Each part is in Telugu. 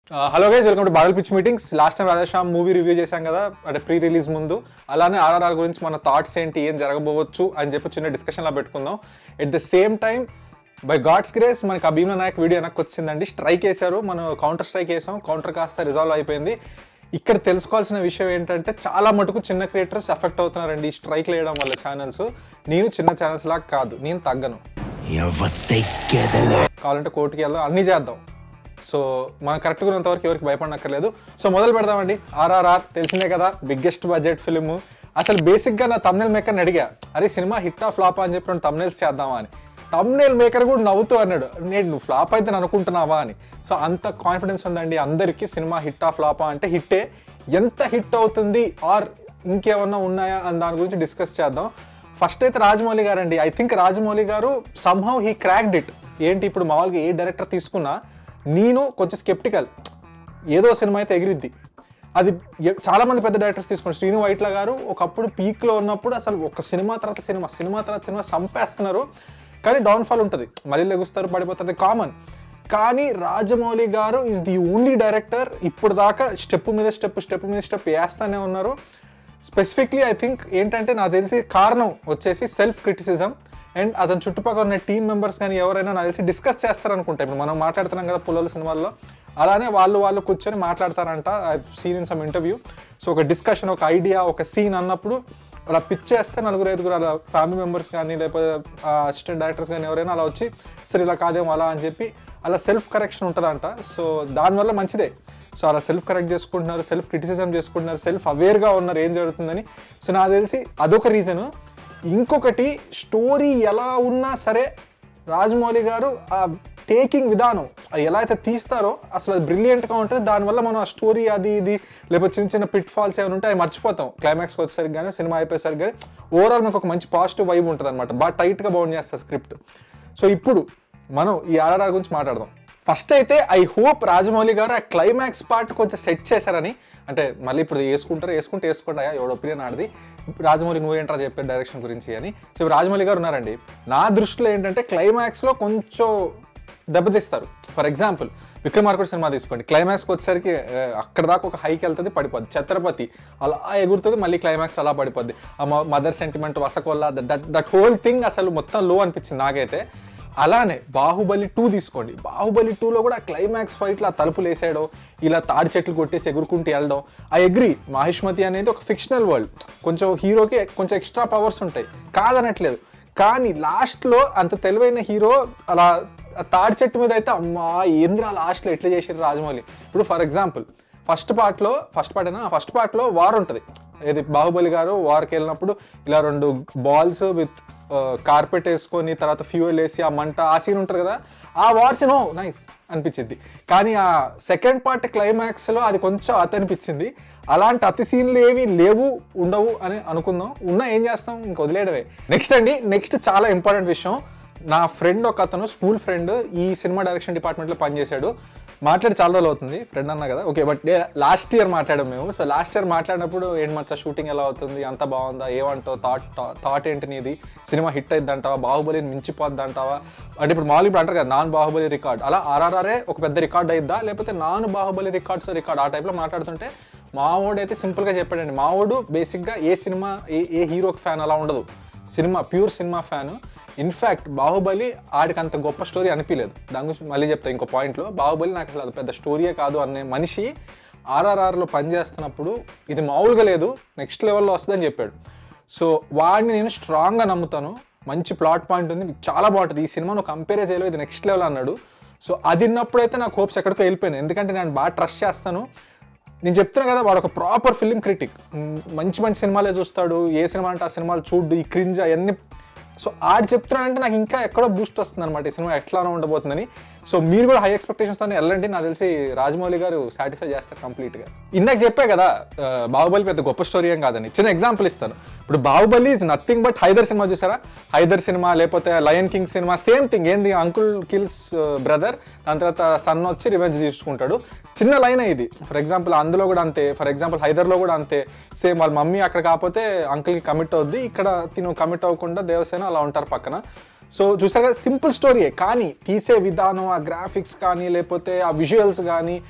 హలో గైస్ వెల్కమ్ టు బాడల్ pitch meetings last time Radhe Shyam movie review చేశాం కదా అంటే ప్రీ రిలీజ్ ముందు అలానే ఆర్ఆర్ఆర్ గురించి మన థాట్స్ ఏంటి ఏం జరగబోవచ్చు అని చెప్పి చిన్న డిస్కషన్లో పెట్టుకుందాం at the same time by God's grace మనకి ఆ భీమ్ల నాయక్ వీడియో వెనక్కి వచ్చిందండి స్ట్రైక్ వేశారు మనం కౌంటర్ స్ట్రైక్ వేసాం కౌంటర్ కాస్త రిజాల్వ్ అయిపోయింది ఇక్కడ తెలుసుకోవాల్సిన విషయం ఏంటంటే చాలా మటుకు చిన్న క్రియేటర్స్ ఎఫెక్ట్ అవుతున్నారండి ఈ స్ట్రైక్ వేయడం వల్ల ఛానల్స్ నేను చిన్న ఛానల్స్ లాగా కాదు నేను తగ్గను ఎవతెక్కెదలే కావాలంటే కోర్టుకి వెళ్దాం అన్నీ చేద్దాం సో మనం కరెక్ట్గా ఉన్నంత వరకు ఎవరికి భయపడనక్కర్లేదు సో మొదలు పెడదామండి ఆర్ఆర్ఆర్ తెలిసిందే కదా బిగ్గెస్ట్ బడ్జెట్ ఫిల్మ్ అసలు బేసిక్గా నా తమ్నెల్ మేకర్ని అడిగా అరే సినిమా హిట్ ఆ ఫ్లాప్ అని చెప్పి రెండు తమ్నెల్స్ చేద్దామా అని తమ్నెల్ మేకర్ కూడా నవ్వుతూ అన్నాడు నేను నువ్వు ఫ్లాప్ అయితే నేను అనుకుంటున్నావా అని సో అంత కాన్ఫిడెన్స్ ఉందండి అందరికీ సినిమా హిట్ ఆ ఫ్లాపా అంటే హిట్టే ఎంత హిట్ అవుతుంది ఆర్ ఇంకేమన్నా ఉన్నాయా అని దాని గురించి డిస్కస్ చేద్దాం ఫస్ట్ అయితే రాజమౌళి గారు అండి ఐ థింక్ రాజమౌళి గారు సంహౌ హీ క్రాక్డ్ ఇట్ ఏంటి ఇప్పుడు మామూలుగా ఏ డైరెక్టర్ తీసుకున్నా నేను కొంచెం స్కెప్టికల్ ఏదో సినిమా అయితే ఎగిరిద్ది అది ఎ- చాలా మంది పెద్ద డైరెక్టర్స్ తీసుకున్నారు శ్రీను వైట్ల గారు ఒకప్పుడు పీక్లో ఉన్నప్పుడు అసలు ఒక సినిమా తర్వాత సినిమా సినిమా తర్వాత సినిమా సంపేస్తున్నారు కానీ డౌన్ఫాల్ ఉంటుంది మళ్ళీ లెగుస్తారు పడిపోతుంది కామన్ కానీ రాజమౌళి గారు ఈజ్ ది ఓన్లీ డైరెక్టర్ ఇప్పుడు దాకా స్టెప్ మీద స్టెప్ స్టెప్ మీద స్టెప్ వేస్తూనే ఉన్నారు స్పెసిఫిక్లీ ఐ థింక్ ఏంటంటే నాకు తెలిసి కారణం వచ్చేసి సెల్ఫ్ క్రిటిసిజం అండ్ అతని చుట్టుపక్కల ఉన్న టీం మెంబర్స్ కానీ ఎవరైనా నాకు తెలిసి డిస్కస్ చేస్తారనుకుంటా ఇప్పుడు మనం మాట్లాడుతున్నాం కదా పుల్లల సినిమాల్లో అలానే వాళ్ళు వాళ్ళు కూర్చొని మాట్లాడతారంట I seen in some interview so ఒక డిస్కషన్ ఒక ఐడియా ఒక సీన్ అన్నప్పుడు అలా పిచ్ చేస్తే నలుగురు ఐదుగురు అలా ఫ్యామిలీ మెంబర్స్ కానీ లేకపోతే అసిస్టెంట్ డైరెక్టర్స్ కానీ ఎవరైనా అలా వచ్చి సరే ఇలా కాదేమో అలా అని చెప్పి అలా సెల్ఫ్ కరెక్షన్ ఉంటుందంట సో దానివల్ల మంచిదే సో అలా సెల్ఫ్ కరెక్ట్ చేసుకుంటున్నారు సెల్ఫ్ క్రిటిసిజం చేసుకుంటున్నారు సెల్ఫ్ అవేర్గా ఉన్నారు ఏం జరుగుతుందని సో నాకు తెలిసి అదొక రీజను ఇంకొకటి స్టోరీ ఎలా ఉన్నా సరే రాజమౌళి గారు ఆ టేకింగ్ విధానం అది ఎలా అయితే తీస్తారో అసలు అది బ్రిలియంట్గా ఉంటుంది దానివల్ల మనం ఆ స్టోరీ అది ఇది లేకపోతే చిన్న చిన్న పిట్ ఫాల్స్ ఏమైనా ఉంటే అవి మర్చిపోతాం క్లైమాక్స్కి వచ్చేసరికి కానీ సినిమా అయిపోయేసరికి కానీ ఓవరాల్ మనకు ఒక మంచి పాజిటివ్ వైబ్ ఉంటుంది అనమాట బాగా టైట్గా బౌండ్ చేస్తారు స్క్రిప్ట్ సో ఇప్పుడు మనం ఈ ఆర్ఆర్ఆర్ గురించి మాట్లాడదాం ఫస్ట్ అయితే ఐ హోప్ రాజమౌళి గారు ఆ క్లైమాక్స్ పార్ట్ కొంచెం సెట్ చేశారని అంటే మళ్ళీ ఇప్పుడు వేసుకుంటారు వేసుకుంటే వేసుకుంటాయా ఎవడ ఒపీనియన్ ఆడది ఇప్పుడు రాజమౌళి నువ్వేంట్రా చెప్పే డైరెక్షన్ గురించి అని సో ఇప్పుడు రాజమౌళి గారు ఉన్నారండి నా దృష్టిలో ఏంటంటే క్లైమాక్స్లో కొంచెం దెబ్బతీస్తారు ఫర్ ఎగ్జాంపుల్ విక్రమార్కుడు సినిమా తీసుకోండి క్లైమాక్స్కి వచ్చేసరికి ఆ, అక్కడ దాకా ఒక హైకి వెళ్తుంది పడిపోద్ది ఛత్రపతి అలా ఎగురుతుంది మళ్ళీ క్లైమాక్స్ అలా పడిపోద్ది ఆ మదర్ సెంటిమెంట్ వసకొల్ల దట్ దట్ హోల్ థింగ్ అసలు మొత్తం లో అనిపించింది నాకైతే అలానే బాహుబలి టూ తీసుకోండి బాహుబలి టూలో కూడా క్లైమాక్స్ ఫైట్లో ఆ తలుపులు వేసాడో ఇలా తాడి చెట్లు కొట్టేసి ఎగురుకుంటూ వెళ్ళడం ఐ అగ్రి మహిష్మతి అనేది ఒక ఫిక్షనల్ వరల్డ్ కొంచెం హీరోకి కొంచెం ఎక్స్ట్రా పవర్స్ ఉంటాయి కాదనట్లేదు కానీ లాస్ట్లో అంత తెలివైన హీరో అలా ఆ తాడి చెట్టు మీద అయితే అమ్మా ఏంద్రా లాస్ట్లో ఎట్లా చేసారు రాజమౌళి ఇప్పుడు ఫర్ ఎగ్జాంపుల్ ఫస్ట్ పార్ట్లో ఫస్ట్ పార్ట్ అయినా ఫస్ట్ పార్ట్లో వార్ ఉంటుంది ఏది బాహుబలి గారు వార్కి వెళ్ళినప్పుడు ఇలా రెండు బాల్స్ విత్ కార్పెట్ వేసుకొని తర్వాత ఫ్యూయల్ వేసి ఆ మంట ఆ సీన్ ఉంటుంది కదా ఆ వార్ సీన్ నైస్ అనిపించింది కానీ ఆ సెకండ్ పార్ట్ క్లైమాక్స్లో అది కొంచెం అతి అనిపించింది అలాంటి అతి సీన్లు ఏవి లేవు ఉండవు అని అనుకుందాం ఉన్నా ఏం చేస్తాం ఇంక వదిలేయడమే నెక్స్ట్ అండి నెక్స్ట్ చాలా ఇంపార్టెంట్ విషయం నా ఫ్రెండ్ ఒక అతను స్కూల్ ఫ్రెండ్ ఈ సినిమా డైరెక్షన్ డిపార్ట్మెంట్లో పనిచేశాడు మాట్లాడి చాలా రోజులు అవుతుంది ఫ్రెండ్ అన్నా కదా ఓకే బట్ లాస్ట్ ఇయర్ మాట్లాడాం మేము సో లాస్ట్ ఇయర్ మాట్లాడినప్పుడు ఏంటి మచ్చా షూటింగ్ ఎలా అవుతుంది అంత బాగుందా ఏమంటావు థాట్ థాట్ ఏంటి నీది సినిమా హిట్ అయింది అంటావా బాహుబలిని మించిపోద్ది అంటావా అంటే ఇప్పుడు మామూలు ఇప్పుడు అంటారు కదా నాన్ బాహుబలి రికార్డ్ అలా ఆర్ఆర్ఆర్ఏ ఒక పెద్ద రికార్డ్ అయిద్దా లేకపోతే నాన్ బాహుబలి రికార్డ్స్ రికార్డ్ ఆ టైప్లో మాట్లాడుతుంటే మావోడు అయితే సింపుల్గా చెప్పాడండి మావోడు బేసిక్గా ఏ సినిమా ఏ ఏ హీరోకి ఫ్యాన్ అలా ఉండదు cinema pure cinema fan in fact Baahubali ఆడికి అంత గొప్ప స్టోరీ అనిపించలేదు దాని గురించి మళ్ళీ చెప్తా ఇంకో పాయింట్లో బాహుబలి నాకు అసలు అది పెద్ద స్టోరీయే కాదు అనే మనిషి ఆర్ఆర్ఆర్లో పనిచేస్తున్నప్పుడు ఇది మామూలుగా లేదు నెక్స్ట్ లెవెల్లో వస్తుందని చెప్పాడు సో వాడిని నేను స్ట్రాంగ్గా నమ్ముతాను మంచి ప్లాట్ పాయింట్ ఉంది చాలా బాగుంటుంది ఈ సినిమా నువ్వు కంపేర్ చేయలేవు ఇది నెక్స్ట్ లెవెల్ అన్నాడు సో అది విన్నప్పుడైతే నాకు హోప్స్ ఎక్కడికో వెళ్ళిపోయాను ఎందుకంటే నేను బాగా ట్రస్ట్ చేస్తాను నేను చెప్తున్నా కదా వాడు ఒక ప్రాపర్ ఫిల్మ్ క్రిటిక్ మంచి మంచి సినిమాలే చూస్తాడు ఏ సినిమా అంటే ఆ సినిమాలు చూడు ఈ క్రింజ్ అవన్నీ సో ఆడు చెప్తున్నానంటే నాకు ఇంకా ఎక్కడో బూస్ట్ వస్తుంది అనమాట ఈ సినిమా ఎట్లానో ఉండబోతుందని సో మీరు కూడా హై ఎక్స్పెక్టేషన్స్తో వెళ్ళండి నాకు తెలిసి రాజమౌళి గారు సాటిస్ఫై చేస్తారు కంప్లీట్గా ఇందాక చెప్పే కదా ఆ, బాహుబలి పెద్ద గొప్ప స్టోరీ ఏం కాదని చిన్న ఎగ్జాంపుల్ ఇస్తాను ఇప్పుడు Baahubali is nothing but Haider cinema చూసారా హైదర్ సినిమా లేకపోతే lion king cinema same thing ఏంది అంకుల్ కిల్స్ బ్రదర్ దాని తర్వాత సన్ వచ్చి రివెంజ్ తీసుకుంటాడు చిన్న లైన్ ఇది ఫర్ ఎగ్జాంపుల్ అందులో కూడా అంతే ఫర్ ఎగ్జాంపుల్ హైదర్లో కూడా అంతే సేమ్ వాళ్ళ మమ్మీ అక్కడ కాకపోతే అంకుల్కి కమిట్ అవుద్ది ఇక్కడ తిను కమిట్ అవ్వకుండా దేవసేన అలా ఉంటారు పక్కన సో చూసారు కదా సింపుల్ స్టోరీయే కానీ తీసే విధానం ఆ గ్రాఫిక్స్ కానీ లేకపోతే ఆ విజువల్స్ కానీ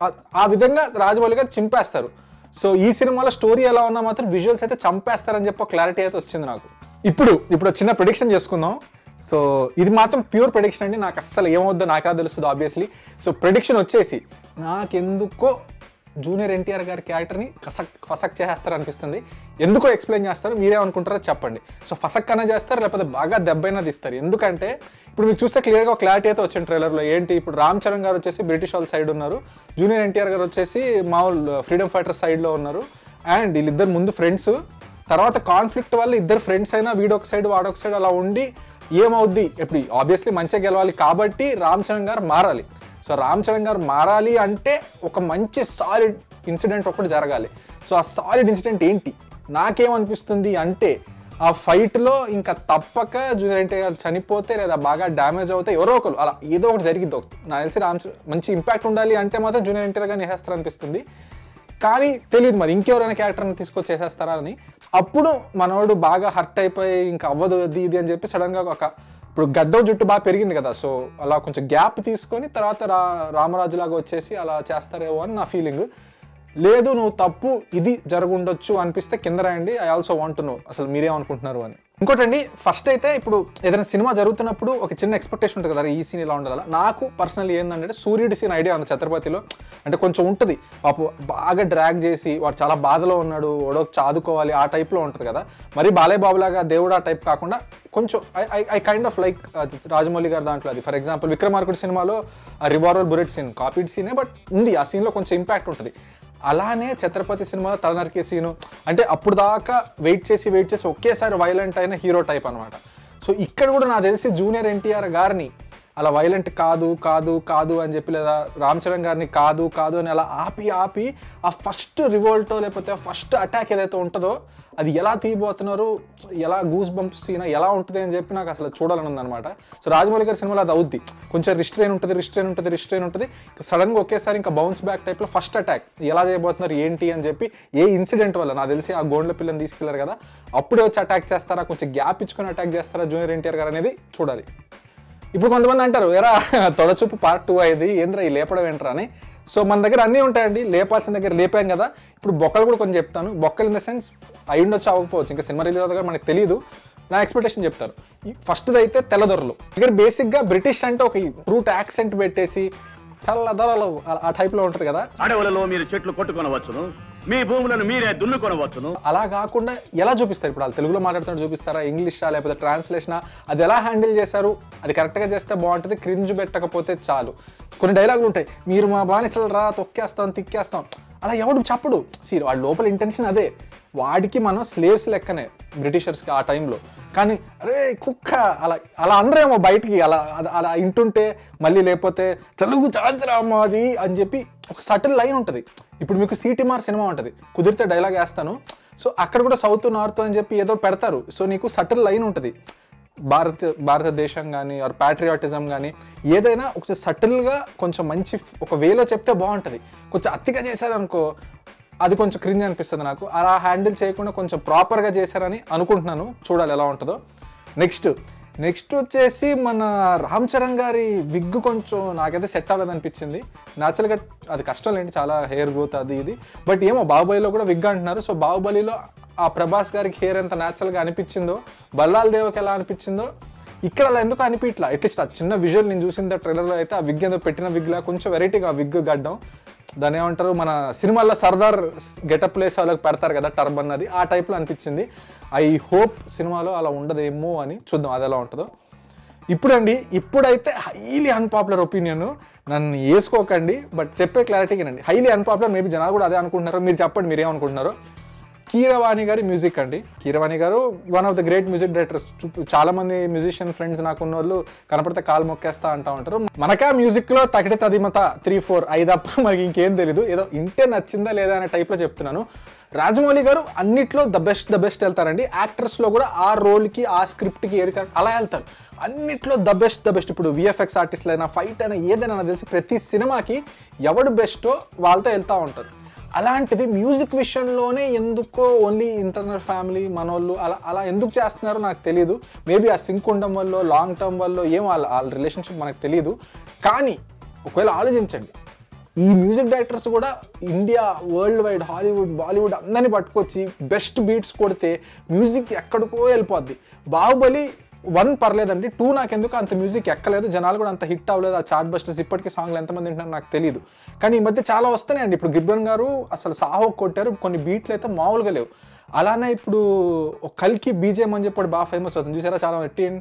ఆ- ఆ విధంగా రాజమౌళి గారు చింపేస్తారు సో ఈ సినిమాలో స్టోరీ ఎలా ఉన్నా మాత్రం విజువల్స్ అయితే చంపేస్తారని చెప్పి క్లారిటీ అయితే వచ్చింది నాకు ఇప్పుడు ఇప్పుడు చిన్న ప్రిడిక్షన్ చేసుకుందాం సో ఇది మాత్రం ప్యూర్ ప్రిడిక్షన్ అండి నాకు అస్సలు ఏమవుద్దో నాకా తెలుస్తుంది ఆబ్వియస్లీ సో ప్రిడిక్షన్ వచ్చేసి నాకెందుకో జూనియర్ ఎన్టీఆర్ గారి క్యారెక్టర్ని కసక్ ఫసక్ చేసేస్తారు అనిపిస్తుంది ఎందుకో ఎక్స్ప్లెయిన్ చేస్తారు మీరే అనుకుంటారో చెప్పండి సో ఫసక్ అన్న చేస్తారు లేకపోతే బాగా దెబ్బైనా తీస్తారు ఎందుకంటే ఇప్పుడు మీకు చూస్తే క్లియర్గా ఒక క్లారిటీ అయితే వచ్చింది ట్రైలర్లో ఏంటి ఇప్పుడు రామ్ చరణ్ గారు వచ్చేసి బ్రిటిష్ వాళ్ళ సైడ్ ఉన్నారు జూనియర్ ఎన్టీఆర్ గారు వచ్చేసి మామూలు ఫ్రీడమ్ ఫైటర్ సైడ్లో ఉన్నారు అండ్ వీళ్ళిద్దరు ముందు ఫ్రెండ్స్ తర్వాత కాన్ఫ్లిక్ట్ వల్ల ఇద్దరు ఫ్రెండ్స్ అయినా వీడొక సైడ్ వాడొక సైడ్ అలా ఉండి ఏమవుద్ది ఇప్పుడు ఆబ్వియస్లీ మంచిగా గెలవాలి కాబట్టి రామ్ చరణ్ గారు మారాలి సో రామ్ చరణ్ గారు మారాలి అంటే ఒక మంచి సాలిడ్ ఇన్సిడెంట్ ఒకటి జరగాలి సో ఆ సాలిడ్ ఇన్సిడెంట్ ఏంటి నాకేమనిపిస్తుంది అంటే ఆ ఫైట్లో ఇంకా తప్పక జూనియర్ ఎన్టీఆర్ గారు చనిపోతే లేదా బాగా డ్యామేజ్ అవుతే ఎవరో ఒకరు అలా ఏదో ఒకటి జరిగిద్ది ఒకటి నాకు తెలిసి రామ్ చరణ్ మంచి ఇంపాక్ట్ ఉండాలి అంటే మాత్రం జూనియర్ ఎన్టీఆర్ గారిని వేసేస్తారు అనిపిస్తుంది కానీ తెలియదు మరి ఇంకెవరైనా క్యారెక్టర్ని తీసుకొచ్చి చేసేస్తారా అని అప్పుడు మనోడు బాగా హర్ట్ అయిపోయి ఇంకా అవ్వదు అది ఇది అని చెప్పి సడన్గా ఒక ఇప్పుడు గడ్డం జుట్టు బాగా పెరిగింది కదా సో అలా కొంచెం గ్యాప్ తీసుకొని తర్వాత రా రామరాజులాగా వచ్చేసి అలా చేస్తారేమో అని నా ఫీలింగ్ లేదు నువ్వు తప్పు ఇది జరుగుండొచ్చు అనిపిస్తే కింద రాయండి ఐ ఆల్సో వాంట్ నో అసలు మీరేమనుకుంటున్నారు అని ఇంకోటండి ఫస్ట్ అయితే ఇప్పుడు ఏదైనా సినిమా జరుగుతున్నప్పుడు ఒక చిన్న ఎక్స్పెక్టేషన్ ఉంటుంది కదా ఈ సీన్ ఇలా ఉండాలి నాకు పర్సనల్లీ ఏంటంటే సూర్యుడి సీన్ ఐడియా ఉంది ఛత్రపతిలో అంటే కొంచెం ఉంటుంది పాపు బాగా డ్రాగ్ చేసి వాడు చాలా బాధలో ఉన్నాడు వాడో చాదుకోవాలి ఆ టైప్లో ఉంటుంది కదా మరి బాలయ్య బాబులాగా దేవుడు ఆ టైప్ కాకుండా కొంచెం I I kind of like Rajamouli గారు దాంట్లో అది ఫర్ ఎగ్జాంపుల్ విక్రమార్కుడి సినిమాలో ఆ రివాల్వర్ బుల్లెట్ సీన్ కాపీడ్ సీనే బట్ ఉంది ఆ సీన్లో కొంచెం ఇంపాక్ట్ ఉంటుంది అలానే ఛత్రపతి సినిమాలో తలనరికే సీను అంటే అప్పుడు దాకా వెయిట్ చేసి వెయిట్ చేసి ఒకేసారి వైలెంట్ అయిన హీరో టైప్ అనమాట సో ఇక్కడ కూడా నాకు తెలిసి జూనియర్ ఎన్టీఆర్ గారిని అలా వైలెంట్ కాదు కాదు కాదు అని చెప్పి లేదా రామ్ చరణ్ గారిని కాదు కాదు అని అలా ఆపి ఆపి ఆ ఫస్ట్ రివోల్టో లేకపోతే ఫస్ట్ అటాక్ ఏదైతే ఉంటుందో అది ఎలా తీయబోతున్నారు ఎలా గూస్ బంప్స్ సీన్ ఎలా ఉంటుంది అని చెప్పి నాకు అసలు చూడాలని ఉందన్నమాట సో రాజమౌళి గారి సినిమాలో అది అవుద్ది కొంచెం రిస్ట్రైన్ ఉంటుంది రిస్ట్రైన్ ఉంటుంది రిస్ట్రైన్ ఉంటుంది సడన్గా ఒకేసారి ఇంకా బౌన్స్ బ్యాక్ టైప్లో ఫస్ట్ అటాక్ ఎలా చేయబోతున్నారు ఏంటి అని చెప్పి ఏ ఇన్సిడెంట్ వల్ల నాకు తెలిసి ఆ గోండ్ల పిల్లని తీసుకెళ్లారు కదా అప్పుడే వచ్చి అటాక్ చేస్తారా కొంచెం గ్యాప్ ఇచ్చుకొని అటాక్ చేస్తారా జూనియర్ ఎన్టీఆర్ గారు అనేది చూడాలి ఇప్పుడు కొంతమంది అంటారు ఎరా తొడచూపు పార్ట్ టూ అయింది ఏంద్రా ఈ లేపడం ఏంట్రా అని సో మన దగ్గర అన్నీ ఉంటాయండి లేపాల్సిన దగ్గర లేపాం కదా ఇప్పుడు బొక్కలు కూడా కొంచెం చెప్తాను బొక్కలు ఇన్ ద సెన్స్ అయి ఉండొచ్చు అవ్వకపోవచ్చు ఇంకా సినిమా రిలీజ్ అవుతుంది మనకు తెలియదు నా ఎక్స్పెక్టేషన్ చెప్తారు ఫస్ట్ది అయితే తెల్లదొరలు దగ్గర బేసిక్గా బ్రిటిష్ అంటే ఒక రూట్ యాక్సెంట్ పెట్టేసి తెల్లదొరలు ఆ- ఆ టైప్లో ఉంటుంది కదా అడవులలో మీరు చెట్లు కొట్టుకొనవచ్చును మీ భూములను మీరే దున్నుకొనవచ్చును అలా కాకుండా ఎలా చూపిస్తారు ఇప్పుడు వాళ్ళు తెలుగులో మాట్లాడుతున్నట్టు చూపిస్తారా ఇంగ్లీషా లేకపోతే ట్రాన్స్లేషనా అది ఎలా హ్యాండిల్ చేశారు అది కరెక్ట్గా చేస్తే బాగుంటుంది క్రింజ్ పెట్టకపోతే చాలు కొన్ని డైలాగులు ఉంటాయి మీరు మా బానిసలు రా తొక్కేస్తాం తిక్కేస్తాం అలా ఎవడు చెప్పడు సీ వాడి లోపల ఇంటెన్షన్ అదే వాడికి మనం స్లేవ్స్ లెక్కనే బ్రిటిషర్స్కి ఆ టైంలో కానీ అరే కుక్క అలా అలా అనరేమో బయటికి అలా అలా- అలా ఇంటుంటే మళ్ళీ లేకపోతే తెలుగు ఛాన్స్ రామాజీ అని చెప్పి ఒక సటిల్ లైన్ ఉంటుంది ఇప్పుడు మీకు సిటీమార్ సినిమా ఉంటుంది కుదిరితే డైలాగ్ వేస్తాను సో అక్కడ కూడా సౌత్ నార్త్ అని చెప్పి ఏదో పెడతారు సో నీకు సటిల్ లైన్ ఉంటుంది భారత భారతదేశం కానీ ఆర్ ప్యాట్రియాటిజం కానీ ఏదైనా ఒక సటిల్గా కొంచెం మంచి ఫ్- ఒక వేలో చెప్తే బాగుంటుంది కొంచెం అతిగా చేశారనుకో అది కొంచెం క్రింజ్ అనిపిస్తుంది నాకు అలా హ్యాండిల్ చేయకుండా కొంచెం ప్రాపర్గా చేశారని అనుకుంటున్నాను చూడాలి ఎలా ఉంటుందో నెక్స్ట్ నెక్స్ట్ వచ్చేసి మన రామ్ చరణ్ గారి విగ్ కొంచెం నాకైతే సెట్ అవ్వలేదు అనిపించింది న్యాచురల్గా అది కష్టం లేండి చాలా హెయిర్ గ్రోత్ అది ఇది బట్ ఏమో బాహుబలిలో కూడా విగ్ అంటున్నారు సో బాహుబలిలో ఆ ప్రభాస్ గారికి హెయిర్ ఎంత న్యాచురల్గా అనిపించిందో బల్లాల్ దేవకి ఎలా అనిపించిందో ఇక్కడ అలా ఎందుకు అనిపించట్లా అట్లీస్ట్ ఆ చిన్న విజువల్ నేను చూసిన ట్రైలర్లో అయితే ఆ విగ్ ఏదో పెట్టిన విగ్లా కొంచెం వెరైటీగా ఆ విగ్ గడ్డం దాని ఏమంటారు మన సినిమాల్లో సర్దార్ గెటప్ ప్లేస్ వాళ్ళకి పెడతారు కదా టర్బన్ అది ఆ టైప్లో అనిపించింది ఐ హోప్ సినిమాలో అలా ఉండదేమో అని చూద్దాం అది ఎలా ఉంటుందో ఇప్పుడండి ఇప్పుడైతే హైలీ అన్పాపులర్ ఒపీనియన్ నన్ను వేసుకోకండి బట్ చెప్పే క్లారిటీగానండి హైలీ అన్పాపులర్ మేబీ జనాలు కూడా అదే అనుకుంటున్నారు మీరు చెప్పండి మీరు ఏమనుకుంటున్నారు కీరవాణి గారి మ్యూజిక్ అండి కీరవాణి గారు one of the great music directors చాలా మంది మ్యూజిషియన్ ఫ్రెండ్స్ నాకు ఉన్న వాళ్ళు కనపడితే కాలు మొక్కేస్తా అంటా ఉంటారు మనకా మ్యూజిక్ లో తగిటి తదిమత త్రీ ఫోర్ ఐదప్ప మనకి ఇంకేం తెలీదు ఏదో ఇంటే నచ్చిందా లేదా అనే టైప్ లో చెప్తున్నాను రాజమౌళి గారు అన్నిట్లో ద బెస్ట్ ద బెస్ట్ వెళ్తారండి యాక్టర్స్ లో కూడా ఆ రోల్ కి ఆ స్క్రిప్ట్ కి ఏది కరెక్ట్ అలా వెళ్తారు అన్నిట్లో ద బెస్ట్ ద బెస్ట్ ఇప్పుడు విఎఫ్ఎక్స్ ఆర్టిస్ట్లు అయినా ఫైట్ అయినా ఏదైనా నాకు తెలిసి ప్రతి సినిమాకి ఎవడు బెస్టో వాళ్ళతో వెళ్తూ ఉంటారు అలాంటిది మ్యూజిక్ విషయంలోనే ఎందుకో ఓన్లీ ఇంటర్నల్ ఫ్యామిలీ మనోళ్ళు అలా అలా ఎందుకు చేస్తున్నారో నాకు తెలియదు మేబీ ఆ సింక్ ఉండడం వల్ల లాంగ్ టర్మ్ వల్ల ఏం వాళ్ళ వాళ్ళ రిలేషన్షిప్ మనకు తెలియదు కానీ ఒకవేళ ఆలోచించండి ఈ మ్యూజిక్ డైరెక్టర్స్ కూడా India world wide Hollywood Bollywood అందరినీ పట్టుకొచ్చి బెస్ట్ బీట్స్ కొడితే మ్యూజిక్ ఎక్కడికో వెళ్ళిపోద్ది బాహుబలి వన్ పర్లేదండి టూ నాకెందుకు అంత మ్యూజిక్ ఎక్కలేదు జనాలు కూడా అంత హిట్ అవ్వలేదు ఆ చార్ట్ బస్టర్స్ ఇప్పటికీ సాంగ్లు ఎంతమంది వింటున్నారో నాకు తెలియదు కానీ ఈ మధ్య చాలా వస్తున్నాయండి ఇప్పుడు గిర్బన్ గారు అసలు సాహో కొట్టారు కొన్ని బీట్లు అయితే మామూలుగా లేవు అలానే ఇప్పుడు ఒక కల్కి బీజేఎం అని చెప్పి బాగా ఫేమస్ అవుతుంది చూసారా చాలా టీన్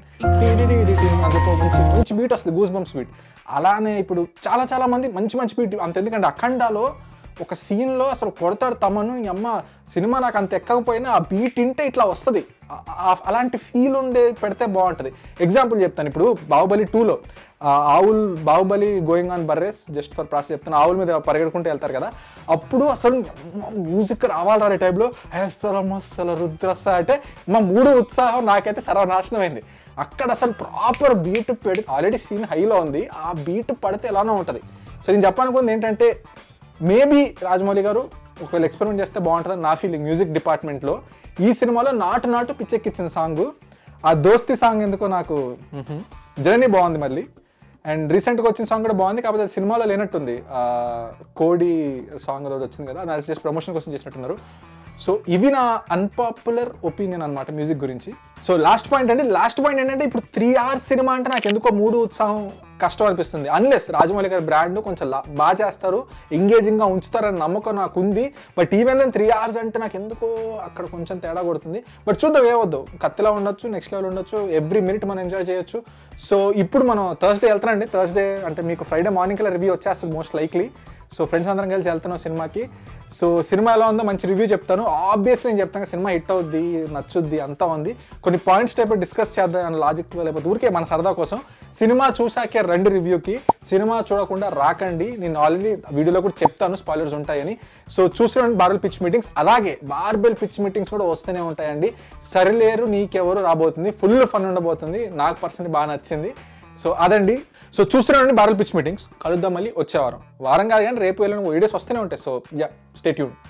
అని చెప్పి ఒక మంచి మంచి బీట్ వస్తుంది గూస్ బంప్స్ బీట్ అలానే ఇప్పుడు చాలా చాలా మంది మంచి మంచి బీట్ అంత ఎందుకంటే అఖండాలో ఒక సీన్లో అసలు కొడతాడు తమను ఈ అమ్మ సినిమా నాకు అంత ఎక్కకపోయినా ఆ బీట్ ఇంటే ఇట్లా వస్తుంది ఆ- ఆ- అలాంటి ఫీల్ ఉండే పెడితే బాగుంటుంది ఎగ్జాంపుల్ చెప్తాను ఇప్పుడు బాహుబలి టూలో ఆవుల్ బాహుబలి గోయింగ్ ఆన్ బర్రెస్ జస్ట్ ఫర్ ప్రాసెస్ చెప్తాను ఆవుల మీద పరిగెడుకుంటూ వెళ్తారు కదా అప్పుడు అసలు మ్యూజిక్ రావాలి రా టైంలో మస్తల రుద్రస్త అంటే మా మూడు ఉత్సాహం నాకైతే సర్వనాశనం అయింది అక్కడ అసలు ప్రాపర్ బీట్ పెడి ఆల్రెడీ సీన్ హైలో ఉంది ఆ బీట్ పడితే ఎలానో ఉంటుంది సో నేను చెప్పాలనుకుంది ఏంటంటే మేబీ రాజమౌళి గారు ఒకవేళ ఎక్స్పెరిమెంట్ చేస్తే బాగుంటుందని నా ఫీలింగ్ మ్యూజిక్ డిపార్ట్మెంట్లో ఈ సినిమాలో నాటు నాటు పిచ్చెక్కిచ్చిన సాంగ్ ఆ దోస్తి సాంగ్ ఎందుకో నాకు జర్నీ బాగుంది మళ్ళీ అండ్ రీసెంట్గా వచ్చిన సాంగ్ కూడా బాగుంది కాకపోతే అది సినిమాలో లేనట్టుంది ఆ, కోడి సాంగ్ ఒకటి వచ్చింది కదా అది జస్ట్ ప్రమోషన్ కోసం చేసినట్టున్నారు సో ఇవి నా అన్పాపులర్ ఒపీనియన్ అనమాట మ్యూజిక్ గురించి సో లాస్ట్ పాయింట్ అండి లాస్ట్ పాయింట్ ఏంటంటే ఇప్పుడు త్రీ అవర్స్ సినిమా అంటే నాకు ఎందుకో మూడు ఉత్సాహం కష్టం అనిపిస్తుంది అన్లెస్ రాజమౌళి గారి బ్రాండ్ కొంచెం లా- బాగా చేస్తారు ఎంగేజింగ్గా ఉంచుతారని నమ్మకం నాకు ఉంది but even then three hours అంటే నాకు ఎందుకో అక్కడ కొంచెం తేడా కొడుతుంది బట్ చూద్దాం ఏవద్దు కత్తిలా ఉండొచ్చు నెక్స్ట్ లెవెల్ ఉండొచ్చు ఎవ్రీ మినిట్ మనం ఎంజాయ్ చేయొచ్చు సో ఇప్పుడు మనం థర్స్డే వెళ్తానండి థర్స్డే అంటే మీకు ఫ్రైడే మార్నింగ్ కల్లా రివ్యూ వచ్చేస్తుంది మోస్ట్ లైక్లీ సో ఫ్రెండ్స్ అందరం కలిసి వెళ్తున్నాం సినిమాకి సో సినిమా ఎలా ఉందో మంచి రివ్యూ చెప్తాను ఆబ్వియస్లీ నేను చెప్తాను సినిమా హిట్ అవుద్ది నచ్చుద్ది అంతా ఉంది కొన్ని పాయింట్స్ టైప్ డిస్కస్ చేద్దాం అన్న లాజిక్ లేకపోతే ఊరికే మన సరదా కోసం సినిమా చూసాకే రండి రివ్యూకి సినిమా చూడకుండా రాకండి నేను ఆల్రెడీ వీడియోలో కూడా చెప్తాను స్పాయిలర్స్ ఉంటాయని సో చూసిన బార్బెల్ పిచ్ మీటింగ్స్ అలాగే బార్బెల్ పిచ్ మీటింగ్స్ కూడా వస్తూనే ఉంటాయండి సరిలేరు నీకెవరు రాబోతుంది ఫుల్ ఫన్ ఉండబోతుంది నాకు పర్సనల్ బాగా నచ్చింది సో అదండి సో చూస్తున్నానండి బారల్ పిచ్ మీటింగ్స్ కలుద్దాం మళ్ళీ వచ్చే వారం వారం కాదు కానీ రేపు వెళ్ళిన వీడియోస్ వస్తూనే ఉంటాయి సో యా స్టేట్యూన్